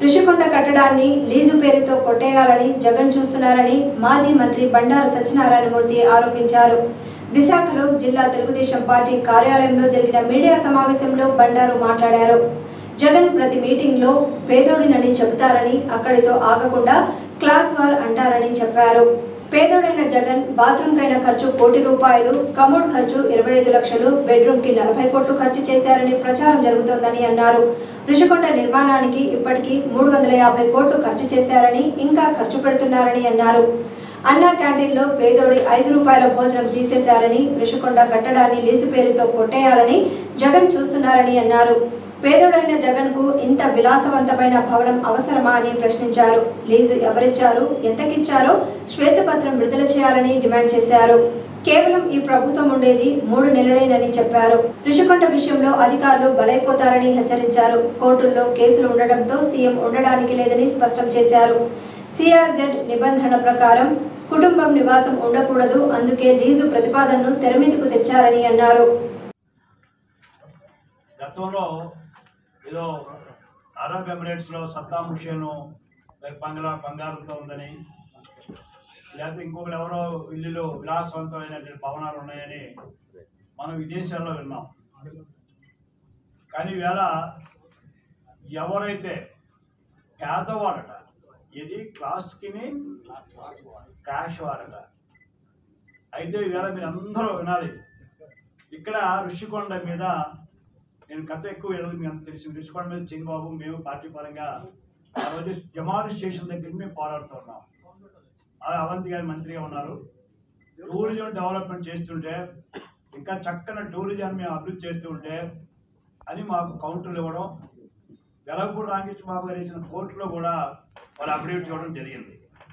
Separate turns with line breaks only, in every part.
Rushikonda కట్టడాన్ని lease పేరుతో కొట్టేయాలని జగన్ చూస్తున్నారని మాజీ మంత్రి బండారు సత్యనారాయణమూర్తి ఆరోపించారు విశాఖలో జిల్లా తెలుగుదేశం పార్టీ కార్యాలయంలో జరిగిన మీడియా సమావేశంలో బండారు మాట్లాడారు జగన్ ప్రతి మీటింగ్లో పేదోడినని చెబుతారని అక్కడితో ఆగకుండా క్లాస్ వార్ అంటారని చెప్పారు పేదోడైన జగన్ బాత్రూమ్కైన ఖర్చు కోటి రూపాయలు కమోడ్ ఖర్చు ఇరవై ఐదు లక్షలు బెడ్రూమ్కి నలభై కోట్లు ఖర్చు చేశారని ప్రచారం జరుగుతోందని అన్నారు ఋషికొండ నిర్మాణానికి ఇప్పటికీ మూడు వందల యాభై కోట్లు ఖర్చు చేశారని ఇంకా ఖర్చు పెడుతున్నారని అన్నారు అన్నా క్యాంటీన్లో పేదోడి ఐదు రూపాయల భోజనం తీసేశారని ఋషికొండ కట్టడాన్ని లీజు పేరుతో కొట్టేయాలని జగన్ చూస్తున్నారని అన్నారు పేదోడైన జగన్కు ఇంత విలాసవంతమైన భవనం అవసరమా అని ప్రశ్నించారు లీజు ఎవరిచ్చారు ఎంతకిచ్చారో శ్వేతపత్రం విడుదల చేయాలని డిమాండ్ చేశారు కేవలం ఈ ప్రభుత్వం ఉండేది మూడు నెలలేనని చెప్పారు ఋషికొండ విషయంలో అధికారులు బలైపోతారని హెచ్చరించారు కోర్టుల్లో కేసులు ఉండడంతో సీఎం ఉండడానికి లేదని స్పష్టం చేశారు సిఆర్జెడ్ నిబంధనల ప్రకారం కుటుంబం నివాసం ఉండకూడదు అందుకే లీజు ప్రతిపాదనను తెరమీదకు తెచ్చారని అన్నారు
గతంలో ఏదో అరబ్ ఎమిరేట్స్లో సద్దాం హుషేను బంగ్లా బంగారంతో ఉందని లేకపోతే ఇంకొకరు ఎవరో ఇల్లులో విలాసవంతమైనటువంటి భవనాలు ఉన్నాయని మనం విదేశాల్లో విన్నాం కానీ ఈవేళ ఎవరైతే పేదవాడట ఇది క్లాస్కిని క్యాష్ వారట అయితే ఈవేళ మీరు అందరూ వినాలి ఇక్కడ ఋషికొండ మీద నేను కథ ఎక్కువ వెళ్ళదు మీకు అంత తెలిసి ఋషికొండ మీద చంద్రబాబు మేము పార్టీ పరంగా ఆ రోజు జమాను స్టేషన్ దగ్గర మేము పోరాడుతున్నాం అలా అవంతి గారి మంత్రిగా ఉన్నారు టూరిజం డెవలప్మెంట్ చేస్తుంటే ఇంకా చక్కని టూరిజం మేము అభివృద్ధి చేస్తుంటే అని మాకు కౌంటర్లు ఇవ్వడం వెలగపూడి రామకృష్ణ బాబు గారు ఇచ్చిన కోర్టులో కూడా వాళ్ళు అఫిడవిట్ ఇవ్వడం జరిగింది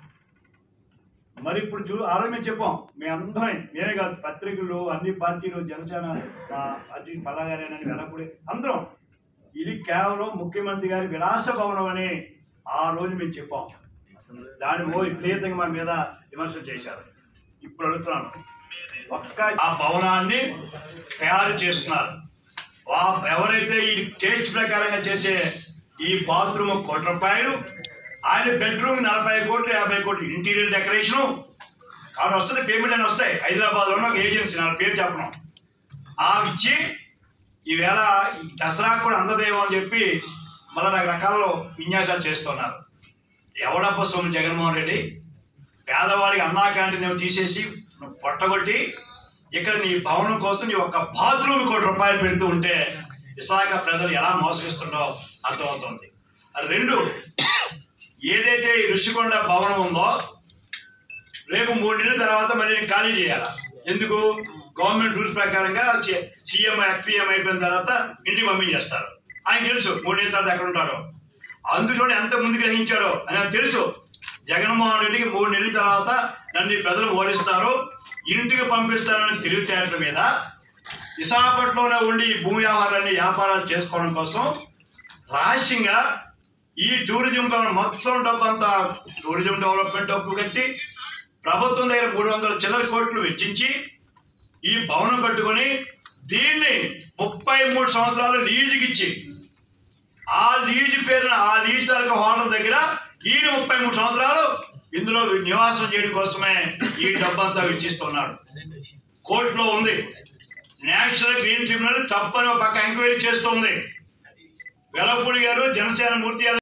మరి ఇప్పుడు చూ ఆరోగ్యం చెప్పాం మేమందరం మేమే కాదు పత్రికలు అన్ని పార్టీలు జనసేన మా పార్టీ పల్లాగారేనని వెనకూడి అందరం ఇది కేవలం ముఖ్యమంత్రి గారి విలాస భవనం అని ఆ రోజు మేము చెప్పాం దాని ఓ విపరీతంగా మా మీద విమర్శలు చేశారు ఇప్పుడు అడుగుతున్నాను ఒక్క ఆ భవనాన్ని తయారు చేస్తున్నారు వా- ఎవరైతే ఈ టేస్ట్ ప్రకారంగా చేసే ఈ బాత్రూమ్ కోటి రూపాయలు ఆయన బెడ్రూమ్ నలభై కోట్లు యాభై కోట్లు ఇంటీరియర్ డెకరేషను కాబట్టి వస్తుంది పేమెంట్ అని వస్తాయి హైదరాబాద్లో ఉన్న ఒక ఏజెన్సీ నా పేరు చెప్పను ఆ ఇచ్చి ఈవేళ ఈ దసరా కూడా అందదేమో అని చెప్పి మళ్ళీ రకరకాల విన్యాసాలు చేస్తున్నారు ఎవడప్ప సొమ్ము జగన్మోహన్ రెడ్డి పేదవాడికి అన్నా క్యాంటీన్ ఏమో తీసేసి నువ్వు పొట్టగొట్టి ఇక్కడ నీ భవనం కోసం నీ ఒక బాత్రూమ్ కోటి రూపాయలు పెడుతూ ఉంటే విశాఖ ప్రజలు ఎలా మోసగిస్తుండో అర్థమవుతుంది రెండు ఏదైతే ఈ ఋషికొండ భవనం ఉందో రేపు మూడు నెలల తర్వాత మళ్ళీ నేను ఖాళీ చేయాలి ఎందుకు గవర్నమెంట్ రూల్స్ ప్రకారంగా సీఎం ఎఫ్పిఎం అయిపోయిన తర్వాత ఇంటికి పంపించేస్తారు ఆయన తెలుసు మూడు నెలల తర్వాత ఎక్కడ ఉంటాడో అందులో ఎంత ముందు గ్రహించాడో అని నాకు తెలుసు జగన్మోహన్ రెడ్డికి మూడు నెలల తర్వాత నన్ను ఈ ప్రజలు ఓడిస్తారు ఇంటికి పంపిస్తారని తెలివితేటల మీద విశాఖపట్నంలో ఉండి ఈ భూమి వ్యవహారాన్ని వ్యాపారాలు చేసుకోవడం కోసం రహస్యంగా ఈ టూరిజం భవనం మొత్తం డబ్బు అంతా టూరిజం డెవలప్మెంట్ డబ్బు కట్టి ప్రభుత్వం దగ్గర మూడు వందల చిల్లర కోట్లు వెచ్చించి ఈ భవనం కట్టుకొని దీన్ని ముప్పై మూడు సంవత్సరాలు లీజుకి ఇచ్చి ఆ లీజు పేరున ఆ లీజు తాలూకా హోటల్ దగ్గర ఈయన ముప్పై మూడు సంవత్సరాలు ఇందులో నివాసం చేయడం కోసమే ఈ డబ్బంతా వెచ్చిస్తున్నాడు కోర్టులో ఉంది నేషనల్ గ్రీన్ ట్రిబ్యునల్ తప్పని ఒక పక్క ఎంక్వైరీ చేస్తుంది వెలపూడి గారు జనసేన మూర్తి యాదవ్